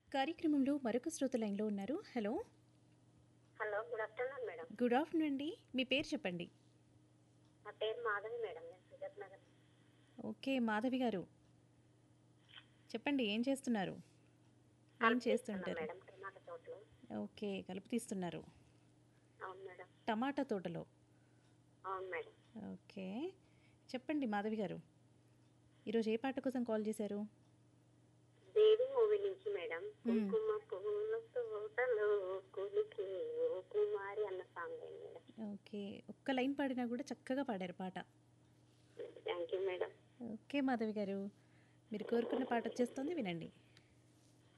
కార్యక్రమంలో మరొక శ్రోత లైన్లో ఉన్నారు hello hello good afternoon madam good afternoon అండి మీ పేరు చెప్పండి నా పేరు మాధవి మేడం నేను సుజాత్ నగర్ ఓకే మాధవి గారు చెప్పండి ఏం చేస్తున్నారు ఏం కలుపు తీస్తున్నా చేస్తుంటారు మేడం టమాటా తోటలో ఓకే కలుపు తీస్తున్నారు అవును మేడం టమాటా తోటలో అవును మేడం ఓకే చెప్పండి మాధవి గారు ఈరోజు ఏ పాట కోసం కాల్ చేశారు దేవి మూవీ నుంచి మేడం కుంకుమ పువ్వుల తోటలో కులికి ఓ కుమారి అన్న సాంగ్ అండి మేడం ఓకే ఒక్క లైన్ పాడినా కూడా చక్కగా పాడారు పాట thank you madam okay Madhavi garu మీరు కోరుకున్న పాట వచ్చేస్తుంది వినండి